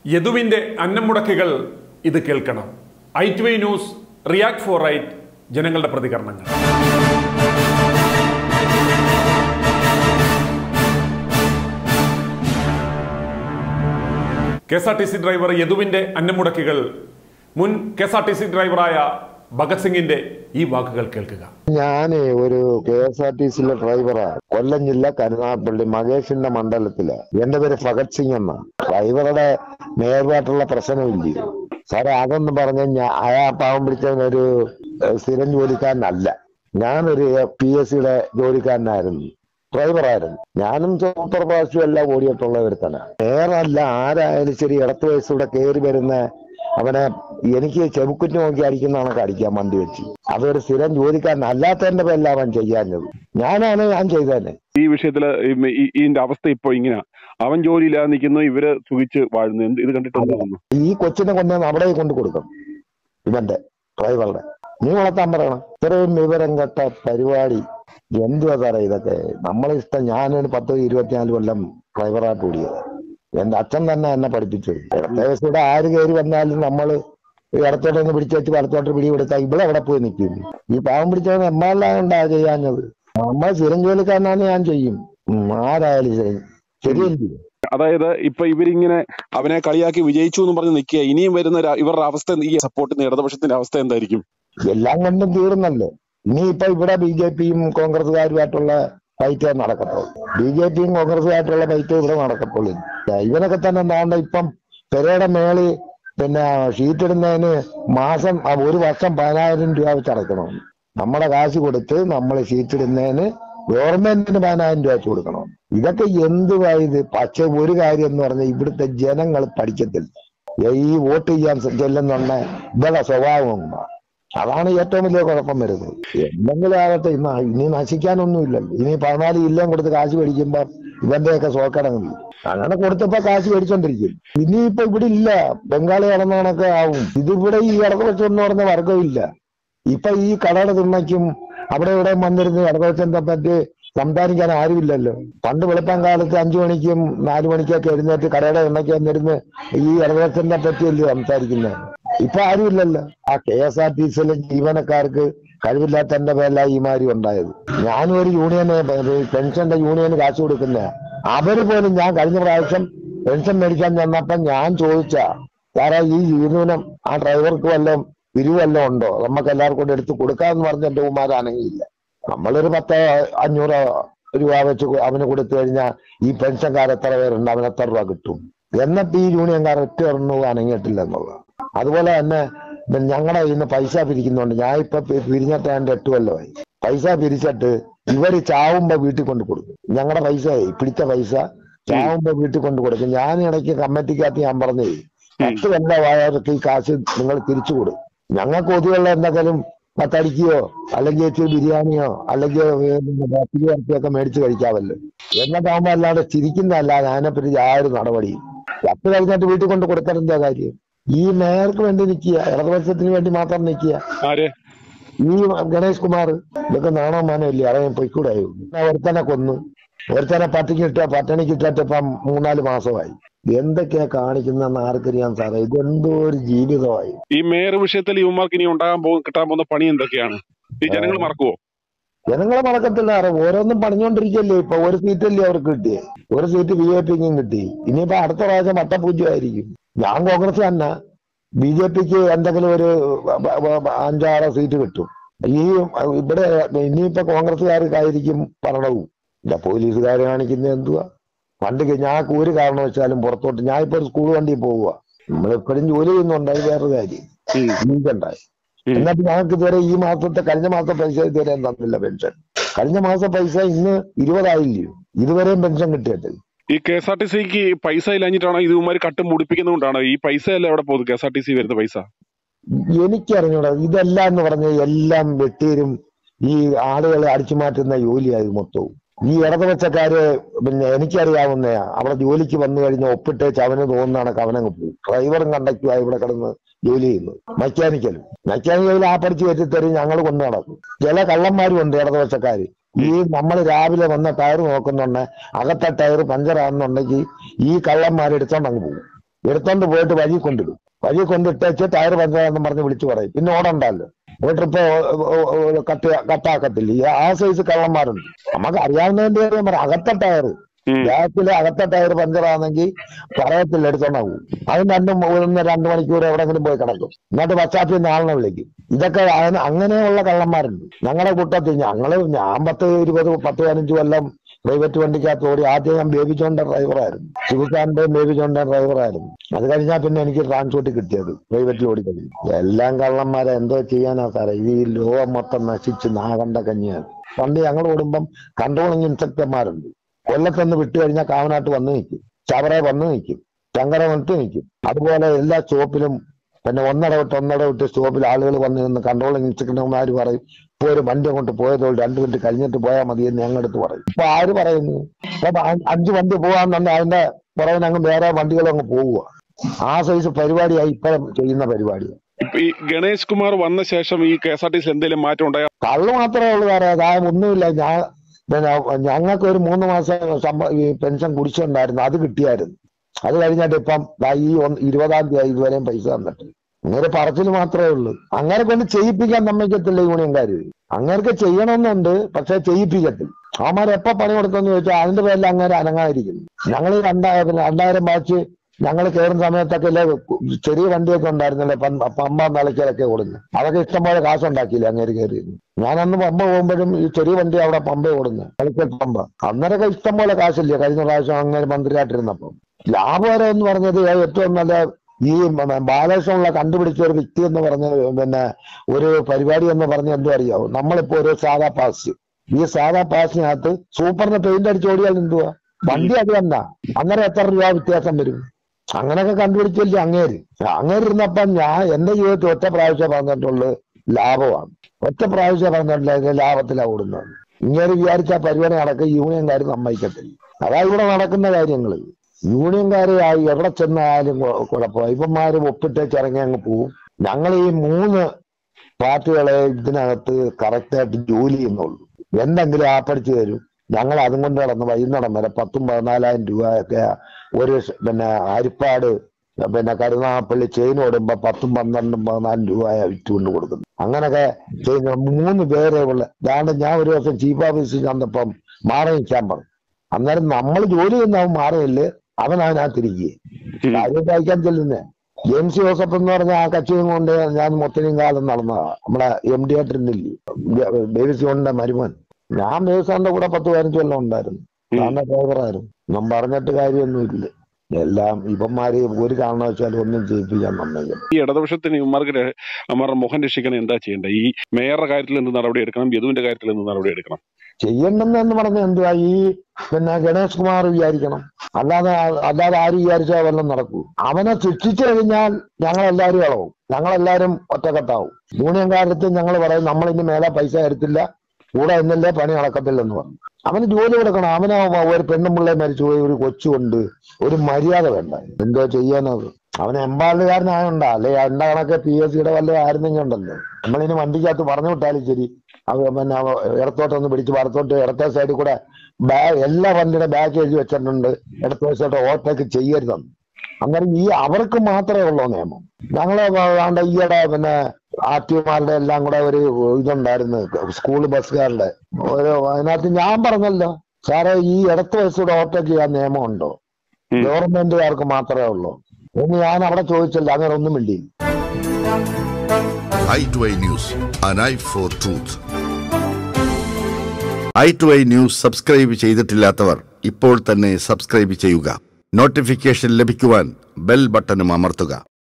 യദുവിൻ്റെ അന്നമുടക്കുകൾ ഇത് കേൾക്കണം I T Y news react for right ജനങ്ങളുടെ പ്രതികരണങ്ങൾ K S R T C driver യദുവിൻ്റെ അന്നമുടക്കുകൾ മുൻ K S R T C ഡ്രൈവറായ ഭഗത് സിംഗിന്റെ ഈ വാക്കുകൾ കേൾക്കുക ഞാന് ഒരു കെ എസ് ആർ ടി സിയിലെ ഡ്രൈവറാ കൊല്ലം ജില്ല കരുനാഗപ്പള്ളി മകേഷിന്റെ മണ്ഡലത്തില് എന്റെ പേര് ഭഗത് സിംഗ് എന്ന ഡ്രൈവറുടെ മേൽപാട്ടുള്ള പ്രശ്നമില്ല സാറേ അതൊന്നും പറഞ്ഞ ഞാൻ അയാ പാവം പിടിച്ചവനൊരു ഏഹ്, സ്ഥിരം ജോലിക്കാരനല്ല ഞാനൊരു പി എസ് സിയുടെ ജോലിക്കാരനായിരുന്നു ഡ്രൈവറായിരുന്നു ഞാനും സൂപ്പർ ഫാസ്റ്റും എല്ലാം ഓടിയിട്ടുള്ള ഒരുത്തനാ നേരല്ല ആരായാലും ശരി ഇടത്ത് വയസ്സൂടെ കയറി വരുന്ന അവനെ എനിക്ക് ചെവുക്കുറ്റി നോക്കി അടിക്കുന്ന കണക്ക് അടിക്കാൻ വണ്ടി വെച്ച് അതൊരു സ്ഥിരം ജോലിക്കാരൻ അല്ലാത്തതിന്റെ പേരിലാണ് അവൻ ചെയ്യാഞ്ഞത് ഞാനാണ് ഞാൻ ചെയ്തതന്നെ ഈ വിഷയത്തില് ഈ- ഈ- ഇതിന്റെ അവസ്ഥ ഇപ്പൊ ഇങ്ങനെ അവൻ ജോലിയില്ലാതെ നിൽക്കുന്നു ഇവര് സുഖിച്ച് വാഴുന്നു എന്ത് ഇത് കണ്ടിട്ട് എന്ത് തോന്നുന്നു ഈ കൊച്ചിനെ കൊണ്ടുവന്ന് അവിടെ കൊണ്ട് കൊടുക്കും ഇവന്റെ ഡ്രൈവറുടെ നീ വളർത്താൻ പറയണം ഇത്രയും വിവരം കേട്ട പരിപാടി എന്തുവാ സാറേ ഇതൊക്കെ നമ്മളെ ഇഷ്ടം ഞാനൊരു പത്ത് ഇരുപത്തിനാല് കൊല്ലം ഡ്രൈവറായിട്ട് ഓടിയത് എന്റെ അച്ഛൻ തന്നെ എന്നെ പഠിപ്പിച്ചത് ഇടത്തെ വയസ്സൂടെ ആര് കയറി വന്നാലും നമ്മള് ഇടത്തോട്ട് ഒന്ന് പിടിച്ചു വെച്ച് വലത്തോട്ട് പിടി കൊടുത്താൽ ഇവിടെ അവിടെ പോയി നിൽക്കും ഈ പാവം പിടിച്ചവൻ എമ്മാളിലാണ് ഉണ്ടാ ചെയ്യാഞ്ഞത് നമ്മൾ സ്ഥിരം ജോലിക്കാരനാണ് ഞാൻ ചെയ്യും ഉം, ആരായാലും ശരി ശരിയല്ലേ അതായത് ഇപ്പൊ ഇവരിങ്ങനെ അവനെ കളിയാക്കി വിജയിച്ചു എന്ന് പറഞ്ഞ് നിൽക്കുക ഇനിയും വരുന്ന ഒരു- ഇവരുടെ അവസ്ഥ എന്ത്- ഈ സപ്പോർട്ടിന് ഇടതുപക്ഷത്തിന്റെ അവസ്ഥ എന്തായിരിക്കും എല്ലാം കൊണ്ടും തീർന്നല്ലോ ഇനിയിപ്പോ ഇവിടെ ബി ജെ പിയും കോൺഗ്രസുകാരുമായിട്ടുള്ള ഫൈറ്റ് നടക്കത്തുള്ളൂ ബി ജെ പിയും കോൺഗ്രസുമായിട്ടുള്ള ഫൈറ്റ് ഇവിടെ നടക്കത്തുള്ളൂ ഇവനൊക്കെ തന്നെ എന്താണ്ട് ഇപ്പം പെരയുടെ മേളി പിന്നെ ഷീറ്റ് ഇടുന്നതിന് മാസം ആ ഒരു വർഷം പതിനായിരം രൂപ വെച്ച് അടക്കണം നമ്മുടെ കാശ് കൊടുത്ത് നമ്മൾ ഷീറ്റ് ഇടുന്നതിന് ഗവൺമെന്റിന് പതിനായിരം രൂപ വെച്ച് കൊടുക്കണം ഇതൊക്കെ എന്തുവാ ഇത് പക്ഷെ ഒരു കാര്യം എന്ന് പറഞ്ഞാൽ ഇവിടുത്തെ ജനങ്ങൾ പഠിക്കത്തില്ല ഈ വോട്ട് ചെയ്യാൻ ചെല്ലുന്നുണ്ട ഇവരുടെ സ്വഭാവം ഉണ്ടാ അതാണ് ഏറ്റവും വലിയ കുഴപ്പം വരുന്നത് എന്തെങ്കിലും ആകട്ടെ ഇന്ന് ഇനി നശിക്കാനൊന്നുമില്ലല്ലോ ഇനി പതിനാല് ജില്ലയും കൊടുത്ത് കാശ് മേടിക്കുമ്പോ ഇവന്റെയൊക്കെ സോക്കടങ്ങില്ല അങ്ങനെ കൊടുത്തപ്പോ കാശ് മേടിച്ചോണ്ടിരിക്കും ഇനിയിപ്പോ ഇവിടെ ഇല്ല ബംഗാളി കടന്നവണൊക്കെ ആവും ഇതിവിടെ ഈ ഇടതുപക്ഷം എന്ന് പറഞ്ഞ വർഗമില്ല ഇപ്പൊ ഈ കടയുടെ തിണ്ണയ്ക്കും അവിടെ ഇവിടെ വന്നിരുന്ന് ഇടതുപക്ഷത്തെ പറ്റി സംസാരിക്കാൻ ആരുമില്ലല്ലോ പണ്ട് വെളുപ്പം കാലത്ത് അഞ്ചു മണിക്കും നാലു മണിക്കൊക്കെ എഴുന്നേറ്റ് കടയുടെ എണ്ണയ്ക്ക് വന്നിരുന്ന് ഈ ഇടതുപക്ഷത്തെ പറ്റിയല്ലേ സംസാരിക്കുന്നത് ഇപ്പൊ ആരുമില്ലല്ലോ ആ കെ എസ് ആർ ടി സിയിലെ ജീവനക്കാർക്ക് കഴിവില്ലാത്തതിന്റെ പേരിലാണ് ഈ മാതിരി ഉണ്ടായത് ഞാനും ഒരു യൂണിയന് പെൻഷന്റെ യൂണിയന് കാശ് കൊടുക്കുന്ന അവര് പോലും ഞാൻ കഴിഞ്ഞ പ്രാവശ്യം പെൻഷൻ മേടിക്കാൻ ചെന്നപ്പോ ഞാൻ ചോദിച്ച സാറേ ഈ യൂണിയനും ആ ഡ്രൈവർക്ക് വല്ലതും പിരിവ് വല്ലതും ഉണ്ടോ നമുക്ക് എല്ലാവർക്കും കൂടെ എടുത്ത് കൊടുക്കാന്ന് പറഞ്ഞ എന്റെ ഉമാരാണെങ്കിലില്ല നമ്മളൊരു പത്ത് അഞ്ഞൂറ് രൂപ വെച്ച് കൊ- അവന് കൊടുത്തു കഴിഞ്ഞാൽ ഈ പെൻഷൻകാർ എത്ര പേരുണ്ട് അവന് എത്ര രൂപ കിട്ടും എന്നിട്ട് ഈ യൂണിയൻകാർ ഒറ്റ എണ്ണവും അനങ്ങിയിട്ടില്ല എന്നുള്ളത് അതുപോലെ തന്നെ ഞങ്ങളുടെ കയ്യിൽ നിന്ന് പൈസ പിരിക്കുന്നുണ്ട് ഞാൻ ഇപ്പൊ പി- പിരിഞ്ഞിട്ട് ഏതാണ്ട് എട്ട് കൊല്ലമായി പൈസ പിരിച്ചിട്ട് ഇവര് ചാവുമ്പോ വീട്ടിൽ കൊണ്ട് കൊടുക്കും ഞങ്ങളുടെ പൈസ പിടിച്ച പൈസ ചാവുമ്പോ വീട്ടിൽ കൊണ്ട് കൊടുക്കും ഞാൻ ഇടയ്ക്ക് കമ്മിറ്റിക്കകത്ത് ഞാൻ പറഞ്ഞേ പത്ത് കൊല്ലമായവർക്ക് ഈ കാശ് നിങ്ങൾ തിരിച്ചു കൊടുക്കും ഞങ്ങൾക്ക് ഒതുവുള്ള എന്തെങ്കിലും പത്തടിക്കുകയോ അല്ലെങ്കിൽ ഇച്ചിരി ബിരിയാണിയോ അല്ലെങ്കിൽ പത്തിരി ഇറച്ചിയൊക്കെ മേടിച്ച് കഴിക്കാമല്ലോ എന്നിട്ടാകുമ്പോ അല്ലാതെ ചിരിക്കുന്നതല്ലാതെ അതിനെപ്പറ്റി യാതൊരു നടപടിയും പത്ത് കഴിഞ്ഞിട്ട് വീട്ടിൽ കൊണ്ട് കൊടുത്തതിന്റെ കാര്യം ഈ മേയർക്ക് വേണ്ടി നിൽക്കുക ഇടതുപക്ഷത്തിന് വേണ്ടി മാത്രം നിൽക്കുക ആര് ഈ ഗണേഷ് കുമാർ ഇതൊക്കെ നാണോ മാനോ ഇല്ലേ അറിയാൻ പൊയ്ക്കൂടായോ ഒരുത്തനെ കൊന്നു ഒരുത്തനെ പട്ടിക്കിട്ട പട്ടണിക്കിട്ടിട്ട് ഇപ്പം മൂന്നാല് മാസമായി എന്തൊക്കെയാ കാണിക്കുന്നതെന്ന് ആർക്കറിയാൻ സാറേ ഇതെന്തോ ഒരു ജീവിതമായി ഈ മേയർ വിഷയത്തിൽ യുവമാർക്ക് ഇനി ഉണ്ടാകാൻ പോകും കിട്ടാൻ പോകുന്ന പണി എന്തൊക്കെയാണ് ഈ ജനങ്ങൾ മറക്കുവോ ജനങ്ങളെ മറക്കത്തില്ല സാറേ ഓരോന്നും പണിഞ്ഞോണ്ടിരിക്കല്ലേ ഇപ്പൊ ഒരു സീറ്റല്ലേ അവർക്ക് കിട്ടിയേ ഒരു സീറ്റ് ബി ജെ പിക്കും കിട്ടി ഇനിയിപ്പോ അടുത്ത പ്രാവശ്യം വട്ടപൂജ്യമായിരിക്കും ഞാൻ കോൺഗ്രസ് തന്നെ ബി ജെ പിക്ക് എന്തെങ്കിലും ഒരു ബ- ബ- ബ- അഞ്ചാറ് സീറ്റ് കിട്ടും ഈ ഇവിടെ ഇനിയിപ്പോ കോൺഗ്രസ്സുകാർക്കായിരിക്കും ഭരണവും ഇല്ല പോലീസുകാർ കാണിക്കുന്നത് എന്തുവാ പണ്ട് ഞാൻ ഒരു കാരണവശാലും പുറത്തോട്ട് ഞാൻ ഇപ്പൊ ഒരു സ്കൂൾ വണ്ടി പോവുക നമ്മളെപ്പോഴും ജോലി ചെയ്യുന്നുണ്ട് അത് വേറൊരു കാര്യം ഉം. എനിക്കുണ്ടായി ഉം. എന്നിട്ട് ഞങ്ങൾക്ക് ഇതുവരെ ഈ മാസത്തെ കഴിഞ്ഞ മാസത്തെ പൈസ ഇതുവരെ തന്നില്ല പെൻഷൻ കഴിഞ്ഞ മാസം പൈസ ഇന്ന് ഇരുപതായില്ലയോ ഇതുവരെയും പെൻഷൻ കിട്ടിയിട്ടില്ല ഈ കെ എസ് ആർ ടി സിക്ക് പൈസ ഇല്ലാഞ്ഞിട്ടാണോ ഇത് ഇവന്മാർ കട്ട് മുടിപ്പിക്കുന്നതുകൊണ്ടാണോ ഈ പൈസ അല്ല എവിടെ പോകുന്നത് K S R T C വരുന്ന പൈസ എനിക്കറിഞ്ഞൂടാ ഇതെല്ലാം എന്ന് പറഞ്ഞ എല്ലാം വെട്ടീരും ഈ ആളുകളെ അടിച്ചു മാറ്റുന്ന ജോലിയായി മൊത്തവും ഈ ഇടതുപക്ഷക്കാര് പിന്നെ എനിക്കറിയാവുന്നയാ അവിടെ ജോലിക്ക് വന്നു കഴിഞ്ഞാൽ ഒപ്പിട്ടേച്ച് അവന് തോന്നുന്ന കണക്ക് അവനങ്ങ് പോകും ഡ്രൈവറും കണ്ടക്ടറും ഇവിടെ കിടന്ന് ജോലി ചെയ്യുന്നു മെക്കാനിക്കലും മെക്കാനിക്കൽ ആ പഠിച്ച് വെച്ചിത്തരും ഞങ്ങൾ കൊണ്ടു നടക്കും ചില കള്ളന്മാരും ഉണ്ട് ഇടതുപക്ഷക്കാര് ഈ നമ്മൾ രാവിലെ വന്ന ടയർ നോക്കുന്നുണ്ട് അകത്തെ ടയർ പഞ്ചറാണെന്നുണ്ടെങ്കിൽ ഈ കള്ളന്മാർ എടുത്തോണ്ട് അങ്ങ് പോകും എടുത്തോണ്ട് പോയിട്ട് വഴി കൊണ്ടിടും വഴി കൊണ്ടിട്ടേച്ച് ടയർ പഞ്ചറാന്ന് പറഞ്ഞ് വിളിച്ചു പറയും പിന്നെ ഓടണ്ടല്ലോ ഒരു ട്രിപ്പ് കട്ട് കട്ടാക്കത്തില്ല ഈ ആ സൈസ് കള്ളന്മാരുണ്ട് നമുക്ക് അറിയാവുന്നതിന്റെ കാര്യം പറയാം അകത്തെ ടയർ ഉം. ബാക്കിലെ അകത്തെ ടയർ പഞ്ചറാണെങ്കിൽ പറയത്തില്ല എടുത്തോണ്ടാ പോകും അതിന് രണ്ട് ഒന്ന് രണ്ട് മണിക്കൂർ എവിടെങ്കിലും പോയി കിടക്കും എന്നിട്ട് പശ്ചാത്തലത്തിൽ നിന്ന് ആളിനെ വിളിക്കും ഇതൊക്കെ അതിന് അങ്ങനെയുള്ള കള്ളന്മാരുണ്ട് ഞങ്ങളുടെ കൂട്ടത്തിൽ ഞങ്ങള് ഞാൻ പത്ത് ഇരുപത് പത്ത് പതിനഞ്ച് കൊല്ലം പ്രൈവറ്റ് വണ്ടിക്കകത്ത് ഓടി ആദ്യം ഞാൻ ബേബി ജോണിന്റെ ഡ്രൈവറായിരുന്നു ശിവകാന്റെയും ബേബി ജോണിന്റെ ഡ്രൈവറായിരുന്നു അത് കഴിഞ്ഞാൽ പിന്നെ എനിക്ക് ട്രാൻസ്പോർട്ട് കിട്ടിയത് പ്രൈവറ്റിൽ ഓടിക്കഴിഞ്ഞു എല്ലാം കള്ളന്മാരെ എന്തോ ചെയ്യാനാ സാറേ ഈ ലോകം മൊത്തം നശിച്ച് നാഗണ്ട കഞ്ഞിയാണ് പണ്ട് ഞങ്ങൾ ഓടുമ്പം കൺട്രോളിങ് ഇൻസ്പെക്ടർമാരുണ്ട് കൊല്ലത്തൊന്ന് വിട്ടു കഴിഞ്ഞാൽ കാവനാട്ട് വന്ന് നിൽക്കും ചവറ വന്ന് നിൽക്കും ചങ്കര വന്നിട്ട് നിൽക്കും അതുപോലെ എല്ലാ സ്റ്റോപ്പിലും പിന്നെ ഒന്നട വിട്ട് ഒന്നട വിട്ട് സ്റ്റോപ്പിൽ ആളുകൾ വന്ന് നിന്ന് കൺട്രോളിങ് ഇൻസ്പെക്ടർമാർ പറയും ഇപ്പൊ ഒരു വണ്ടി അങ്ങോട്ട് പോയതോ രണ്ടു മിനിറ്റ് കഴിഞ്ഞിട്ട് പോയാൽ മതി എന്ന് ഞങ്ങളടുത്ത് പറയും ഇപ്പൊ ആര് പറയുന്നു അപ്പൊ അ- അഞ്ച് വണ്ടി പോകാന്നുണ്ടെ അതിന്റെ പുറകിൽ അങ്ങ് വേറെ വണ്ടികൾ അങ്ങ് പോവുക ആ സൈസ് പരിപാടിയായി ഇപ്പോഴും ചെയ്യുന്ന പരിപാടി ഇപ്പൊ ഈ ഗണേഷ് കുമാർ വന്ന ശേഷം ഈ K S R T C എന്തെങ്കിലും മാറ്റം ഉണ്ടായോ കള്ളു മാത്രമേ ഉള്ളൂ വേറെ കാര്യം ഒന്നുമില്ല ഞാൻ പിന്നെ ഞങ്ങൾക്ക് ഒരു മൂന്ന് മാസം ശമ്പ- ഈ പെൻഷൻ കുടിച്ചുണ്ടായിരുന്നു അത് കിട്ടിയായിരുന്നു അത് കഴിഞ്ഞിട്ട് ഇപ്പം ദാ ഈ ഒന്ന് ഇരുപതാം തീയതി ഇതുവരെയും പൈസ തന്നിട്ട് അങ്ങനെ പറച്ചിൽ മാത്രമേ ഉള്ളൂ അങ്ങനെ കൊണ്ട് ചെയ്യിപ്പിക്കാൻ സമ്മതിക്കത്തില്ല യൂണിയൻകാർ അങ്ങേർക്ക് ചെയ്യണമെന്നുണ്ട് പക്ഷെ ചെയ്യിപ്പിക്കത്തില്ല അവന്മാർ എപ്പോ പണി കൊടുക്കുമെന്ന് ചോദിച്ചാൽ അതിന്റെ പേരിൽ അങ്ങനെ അനങ്ങാതിരിക്കുന്നു ഞങ്ങൾ ഈ രണ്ടായിരം രണ്ടായിരം ബാച്ച് ഞങ്ങൾ കയറുന്ന സമയത്തൊക്കെ അല്ലേ ചെറിയ വണ്ടിയൊക്കെ ഉണ്ടായിരുന്നല്ലേ പമ്പ പമ്പ നിളയ്ക്കലൊക്കെ ഓടുന്നു അതൊക്കെ ഇഷ്ടംപോലെ കാശുണ്ടാക്കിയില്ല അങ്ങേര് കയറി ഞാൻ അന്ന് പമ്പ പോകുമ്പോഴും ഈ ചെറിയ വണ്ടി അവിടെ പമ്പ ഓടുന്നു കളിക്കൽ പമ്പ അന്നേരമൊക്കെ ഇഷ്ടംപോലെ കാശില്ലേ കഴിഞ്ഞ പ്രാവശ്യം അങ്ങനെ മന്ത്രിയായിട്ടിരുന്നപ്പം ലാഭകരം എന്ന് പറഞ്ഞത് ഏറ്റവും നല്ല ഈ മ- ബാലകൃഷ്ണനുള്ള കണ്ടുപിടിച്ച ഒരു വ്യക്തി എന്ന് പറഞ്ഞ പിന്നെ ഒരു പരിപാടി എന്ന് പറഞ്ഞ എന്തോ അറിയാവോ നമ്മളിപ്പോ ഒരു സാധാ പാസ് ഈ സാധാ പാസിനകത്ത് സൂപ്പറിന് പെയിന്റ് അടിച്ച് ഓടിയാൽ എന്തുവാ വണ്ടി അത് തന്നെ അന്നേരം എത്ര രൂപ വ്യത്യാസം വരും അങ്ങനെയൊക്കെ കണ്ടുപിടിച്ചില്ലേ അങ്ങേര് അങ്ങേര് ഇരുന്നപ്പം ഞാൻ എന്റെ ജീവിതത്തിൽ ഒറ്റ പ്രാവശ്യം പറഞ്ഞിട്ടുള്ളത് ലാഭമാണ് ഒറ്റ പ്രാവശ്യം പറഞ്ഞിട്ടുള്ള ലാഭത്തിലാണ് ഓടുന്നത് ഇങ്ങനെ വിചാരിച്ച പരിപാടി നടക്കുക യൂണിയൻകാർ സമ്മതിക്കത്തില്ല അതാ ഇവിടെ നടക്കുന്ന കാര്യങ്ങൾ യൂണിയൻകാര് ആയി എവിടെ ചെന്നാലും കൊ- കുഴപ്പമില്ല ഇവന്മാര് ഒപ്പിട്ടേച്ച് ഇറങ്ങി അങ്ങ് പോവും ഞങ്ങൾ ഈ മൂന്ന് പാർട്ടികളെ ഇതിനകത്ത് കറക്റ്റായിട്ട് ജോലി ചെയ്യുന്നുള്ളൂ എന്തെങ്കിലും ആപ്പടിച്ചു തരും ഞങ്ങൾ അതും കൊണ്ട് നടന്ന് വൈകുന്നേരം വരെ പത്തും പതിനാലായിരം രൂപയൊക്കെ ഒരു സ് പിന്നെ അരിപ്പാട് പിന്നെ കരുനാഗപ്പള്ളി ചെയിൻ ഓടുമ്പോ പത്തും പന്ത്രണ്ടും പതിനാലും രൂപ വിറ്റുകൊണ്ട് കൊടുക്കുന്നു അങ്ങനൊക്കെ ചെയ്യുന്ന മൂന്ന് പേരെ ഉള്ള അതാണ്ട് ഞാൻ ഒരു ദിവസം ചീഫ് ഓഫീസിൽ ചെന്നപ്പം മാറി നിൽക്കാൻ പറഞ്ഞു അന്നേരം നമ്മൾ ജോലി ചെയ്യുന്നവൻ മാറിയില്ലേ അവൻ അതിനകത്തിരിക്കുകയെ കാര്യം വായിക്കാൻ ചെല്ലുന്നേ ജെയിംസ് ജോസഫ് എന്ന് പറഞ്ഞ ആ കക്ഷിയും കൊണ്ട് ഞാൻ മുത്തലിയും കാലം നടന്നതാ നമ്മുടെ എം ഡി ആയിട്ടിരുന്നില്ലേ ബേബിസോണിന്റെ മരുമോൻ ഞാൻ ബേബിസോണിന്റെ കൂടെ പത്ത് പതിനഞ്ച് കൊല്ലം ഉണ്ടായിരുന്നു ഞാൻ ഡ്രൈവറായിരുന്നു ഞാൻ പറഞ്ഞിട്ട് കാര്യമൊന്നുമില്ല എല്ലാം ഇവന്മാര് ഒരു കാരണവശാലും ഒന്നും ചെയ്യിപ്പിക്കാൻ സമ്മതിക്കും ഈ ഇടതുപക്ഷത്തിന് ഇവന്മാർക്ക് ര- അവന്മാരുടെ മുഖം രക്ഷിക്കണം എന്താ ചെയ്യേണ്ടത് ഈ മേയറുടെ കാര്യത്തിൽ എന്ത് നടപടി എടുക്കണം യദുവിന്റെ കാര്യത്തിൽ എന്ത് നടപടി എടുക്കണം ചെയ്യണ്ടെന്ന് പറഞ്ഞ എന്തുവാ ഈ പിന്നെ ഗണേഷ് കുമാർ വിചാരിക്കണം അല്ലാതെ ആ- അല്ലാതെ ആര് വിചാരിച്ചാൽ വല്ലതും നടക്കൂ അവനെ ശിക്ഷിച്ചു കഴിഞ്ഞാൽ ഞങ്ങൾ എല്ലാവരും ഇളവും ഞങ്ങളെല്ലാരും ഒറ്റക്കെട്ടാവും യൂണിയൻകാരത്ത് ഞങ്ങൾ പറയും നമ്മൾ ഇനി മേലെ പൈസ തരത്തില്ല കൂടെ ഇന്നല്ലേ പണി നടക്കത്തില്ലെന്ന് പറഞ്ഞു അവന് ജോലി കൊടുക്കണം അവന് ഒരു പെണ്ണും പിള്ളേ മരിച്ചുപോയി ഒരു കൊച്ചുണ്ട് ഒരു മര്യാദ വേണ്ട എന്തോ ചെയ്യാനത് അവൻ എമ്പാടുകാരനായോണ്ടാ അല്ലെ എന്റെ കണക്ക് പി എസ് സിയുടെ വല്ല ആയിരുന്നെങ്കിൽ ഉണ്ടല്ലോ നമ്മളിനി വണ്ടിക്കകത്ത് പറഞ്ഞു വിട്ടാലും ശരി അത് പിന്നെ അവ ഇടത്തോട്ടൊന്ന് പിടിച്ച് വലത്തോട്ട് ഇടത്തെ സൈഡിൽ കൂടെ ബാ എല്ലാ വണ്ടിയുടെ ബാഗ് എഴുതി വെച്ചിട്ടുണ്ട് ഇടത്തെ വശത്തോട്ട് ഓവർടേക്ക് ചെയ്യരുതെന്ന് അന്നേരം ഈ അവർക്ക് മാത്രമേ ഉള്ളൂ നിയമം ഞങ്ങള് വേണ്ട ഈയിടെ പിന്നെ ആർട്ടിമാരുടെ എല്ലാം കൂടെ ഒരു ഇതുണ്ടായിരുന്നു സ്കൂൾ ബസ്സുകാരുടെ ഒരു അതിനകത്ത് ഞാൻ പറഞ്ഞല്ലോ സാറേ ഈ ഇടത്ത് വയസ്സൂടെ ഓവർടേക്ക് ചെയ്യാൻ നിയമമുണ്ടോ ഉം. ഗവൺമെന്റുകാർക്ക് മാത്രമേ ഉള്ളൂ എന്ന് ഞാൻ അവിടെ ചോദിച്ചില്ല അങ്ങനെ ഒന്നും മിണ്ടി eye to eye news an eye for truth eye to eye news subscribe ചെയ്തിട്ടില്ലാത്തവർ ഇപ്പോൾ തന്നെ സബ്സ്ക്രൈബ് ചെയ്യുക നോട്ടിഫിക്കേഷൻ ലഭിക്കുവാൻ ബെൽ ബട്ടണും അമർത്തുക